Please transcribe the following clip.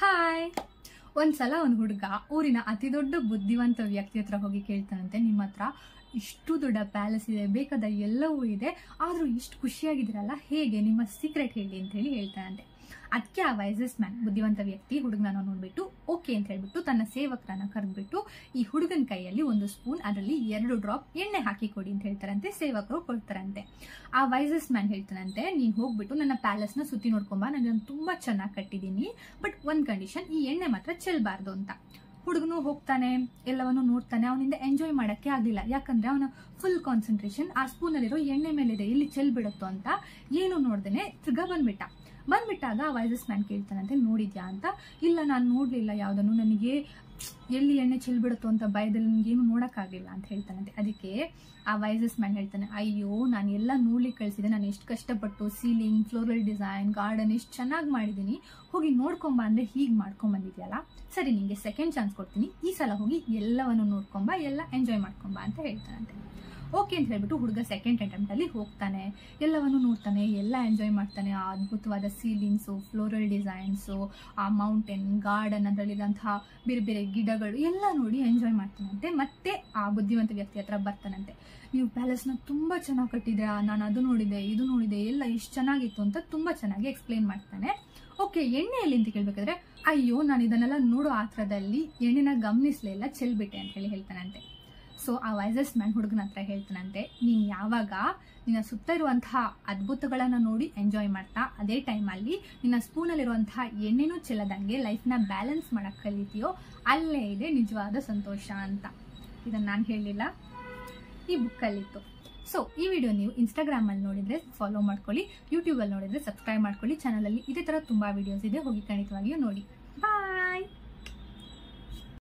hi ಒಂದ್ಸಲ ಒಂದು ಹುಡುಗ ಊರಿನ ಅತಿ ದೊಡ್ಡ ಬುದ್ಧಿವಂತ ವ್ಯಕ್ತಿ ಹತ್ರ ಹೋಗಿ ಕೇಳ್ತಾನಂತೆ ನಿಮ್ಮ ಹತ್ರ ಇಷ್ಟು ದೊಡ್ಡ ಪ್ಯಾಲೇಸ್ ಇದೆ ಬೇಕಾದ ಎಲ್ಲವೂ ಇದೆ ಆದರೂ ಇಷ್ಟು ಖುಷಿಯಾಗಿದ್ದೀರಲ್ಲ ಹೇಗೆ ನಿಮ್ಮ ಸೀಕ್ರೆಟ್ ಹೇಳಿ ಅಂತ ಹೇಳಿ ಹೇಳ್ತಾನಂತೆ ಅದಕ್ಕೆ ಆ ವೈಸಸ್ ಮ್ಯಾನ್ ಬುದ್ಧಿವಂತ ವ್ಯಕ್ತಿ ಹುಡುಗನ ನೋಡ್ಬಿಟ್ಟು ಓಕೆ ಅಂತ ಹೇಳ್ಬಿಟ್ಟು ತನ್ನ ಸೇವಕರನ್ನ ಕರೆದ್ಬಿಟ್ಟು ಈ ಹುಡುಗನ ಕೈಯಲ್ಲಿ ಒಂದು ಸ್ಪೂನ್ ಅದರಲ್ಲಿ ಎರಡು ಡ್ರಾಪ್ ಎಣ್ಣೆ ಹಾಕಿ ಕೊಡಿ ಅಂತ ಹೇಳ್ತಾರಂತೆ ಸೇವಕರು ಕೊಡ್ತಾರಂತೆ ಆ ವೈಸಸ್ ಮ್ಯಾನ್ ಹೇಳ್ತಾನಂತೆ ನೀನು ಹೋಗ್ಬಿಟ್ಟು ನನ್ನ ಪ್ಯಾಲೇಸ್ನ ಸುತ್ತಿ ನೋಡ್ಕೊಂಬ ನಾನು ಇದನ್ನ ತುಂಬಾ ಚೆನ್ನಾಗಿ ಕಟ್ಟಿದ್ದೀನಿ ಬಟ್ ಒಂದ್ ಕಂಡೀಷನ್ ಈ ಎಣ್ಣೆ ಮಾತ್ರ ಚೆಲ್ಬಾರ್ದು ಅಂತ ಹುಡುಗನು ಹೋಗ್ತಾನೆ ಎಲ್ಲವನ್ನು ನೋಡ್ತಾನೆ ಅವನಿಂದ ಎಂಜಾಯ್ ಮಾಡಕ್ಕೆ ಆಗಿಲ್ಲ ಯಾಕಂದ್ರೆ ಅವನ ಫುಲ್ ಕಾನ್ಸಂಟ್ರೇಷನ್ ಆ ಸ್ಪೂನ್ ಅಲ್ಲಿರೋ ಎಣ್ಣೆ ಮೇಲಿದೆ ಎಲ್ಲಿ ಚೆಲ್ ಬಿಡುತ್ತೋ ಅಂತ ಏನು ನೋಡ್ದೇನೆ ತಿರ್ಗಾ ಬಂದ್ಬಿಟ್ಟ ಬಂದ್ಬಿಟ್ಟಾಗ ಆ ವೈಸಸ್ ಮ್ಯಾನ್ ಕೇಳ್ತಾನಂತೆ ನೋಡಿದ್ಯಾ ಅಂತ ಇಲ್ಲ ನಾನು ನೋಡ್ಲಿಲ್ಲ ಯಾವ್ದನ್ನು ನನಗೆ ಎಲ್ಲಿ ಎಣ್ಣೆ ಚೆಲ್ಬಿಡುತ್ತೋ ಅಂತ ಭಯದಲ್ಲಿ ನನಗೇನು ನೋಡೋಕ್ಕಾಗಲಿಲ್ಲ ಅಂತ ಹೇಳ್ತಾನಂತೆ ಅದಕ್ಕೆ ಆ ವೈಸಸ್ ಮ್ಯಾನ್ ಹೇಳ್ತಾನೆ ಅಯ್ಯೋ ನಾನು ಎಲ್ಲ ನೋಡ್ಲಿಕ್ಕೆ ಕಳಿಸಿದೆ ನಾನು ಎಷ್ಟು ಕಷ್ಟಪಟ್ಟು ಸೀಲಿಂಗ್ ಫ್ಲೋರಲ್ ಡಿಸೈನ್ ಗಾರ್ಡನ್ ಎಷ್ಟು ಚೆನ್ನಾಗಿ ಮಾಡಿದ್ದೀನಿ ಹೋಗಿ ನೋಡ್ಕೊಂಬ ಅಂದ್ರೆ ಹೀಗೆ ಮಾಡ್ಕೊಂಬಂದಿದ್ಯಲ್ಲ ಸರಿ ನಿಂಗೆ ಸೆಕೆಂಡ್ ಚಾನ್ಸ್ ಕೊಡ್ತೀನಿ ಈ ಸಲ ಹೋಗಿ ಎಲ್ಲವನ್ನು ನೋಡ್ಕೊಂಬ ಎಲ್ಲ ಎಂಜಾಯ್ ಮಾಡ್ಕೊಂಬ ಅಂತ ಹೇಳ್ತಾನಂತೆ ಓಕೆ ಅಂತ ಹೇಳ್ಬಿಟ್ಟು ಹುಡುಗ ಸೆಕೆಂಡ್ ಅಟೆಂಪ್ಟ್ ಅಲ್ಲಿ ಹೋಗ್ತಾನೆ ಎಲ್ಲವನ್ನು ನೋಡ್ತಾನೆ ಎಲ್ಲ ಎಂಜಾಯ್ ಮಾಡ್ತಾನೆ ಆ ಅದ್ಭುತವಾದ ಸೀಲಿಂಗ್ಸು ಫ್ಲೋರಲ್ ಡಿಸೈನ್ಸು ಆ ಮೌಂಟೇನ್ ಗಾರ್ಡನ್ ಅದರಲ್ಲಿರುವಂತಹ ಬೇರೆ ಬೇರೆ ಗಿಡಗಳು ಎಲ್ಲ ನೋಡಿ ಎಂಜಾಯ್ ಮಾಡ್ತಾನಂತೆ ಮತ್ತೆ ಆ ಬುದ್ಧಿವಂತ ವ್ಯಕ್ತಿ ಹತ್ರ ಬರ್ತಾನಂತೆ ನೀವು ಪ್ಯಾಲೇಸ್ನ ತುಂಬಾ ಚೆನ್ನಾಗಿ ಕಟ್ಟಿದ್ದೀರಾ ನಾನು ಅದು ನೋಡಿದೆ ಇದು ನೋಡಿದೆ ಎಲ್ಲ ಇಷ್ಟು ಚೆನ್ನಾಗಿತ್ತು ಅಂತ ತುಂಬಾ ಚೆನ್ನಾಗಿ ಎಕ್ಸ್ಪ್ಲೇನ್ ಮಾಡ್ತಾನೆ ಓಕೆ ಎಣ್ಣೆ ಎಲ್ಲಿ ಅಂತ ಕೇಳ್ಬೇಕಾದ್ರೆ ಅಯ್ಯೋ ನಾನು ಇದನ್ನೆಲ್ಲ ನೋಡೋ ಆತ್ರದಲ್ಲಿ ಎಣ್ಣೆನ ಗಮನಿಸ್ಲಿಲ್ಲ ಚೆಲ್ಬಿಟ್ಟೆ ಅಂತ ಹೇಳಿ ಹೇಳ್ತಾನಂತೆ ಸೊ ಆ ವೈಸಸ್ ಮ್ಯಾನ್ ಹುಡುಗನ ಹತ್ರ ಹೇಳ್ತಾನಂತೆ ನೀನು ಯಾವಾಗ ನಿನ್ನ ಸುತ್ತ ಇರುವಂತಹ ಅದ್ಭುತಗಳನ್ನ ನೋಡಿ ಎಂಜಾಯ್ ಮಾಡ್ತಾ ಅದೇ ಟೈಮಲ್ಲಿ ನಿನ್ನ ಸ್ಪೂನಲ್ಲಿರುವಂತಹ ಎಣ್ಣೆನೂ ಚೆಲ್ಲದಂಗೆ ಲೈಫ್ನ ಬ್ಯಾಲೆನ್ಸ್ ಮಾಡಕ್ ಕಲಿತೀಯೋ ಅಲ್ಲೇ ಇದೆ ನಿಜವಾದ ಸಂತೋಷ ಅಂತ ಇದನ್ನ ನಾನು ಹೇಳಲಿಲ್ಲ ಈ ಬುಕ್ಕಲ್ಲಿತ್ತು ಸೊ ಈ ವಿಡಿಯೋ ನೀವು ಇನ್ಸ್ಟಾಗ್ರಾಮಲ್ಲಿ ನೋಡಿದ್ರೆ ಫಾಲೋ ಮಾಡ್ಕೊಳ್ಳಿ ಯೂಟ್ಯೂಬಲ್ಲಿ ನೋಡಿದ್ರೆ ಸಬ್ಸ್ಕ್ರೈಬ್ ಮಾಡ್ಕೊಳ್ಳಿ ಚಾನಲಲ್ಲಿ ಇದೇ ಥರ ತುಂಬ ವಿಡಿಯೋಸ್ ಇದೆ ಹೋಗಿ ಖಂಡಿತವಾಗಿಯೂ ನೋಡಿ ಬಾಯ್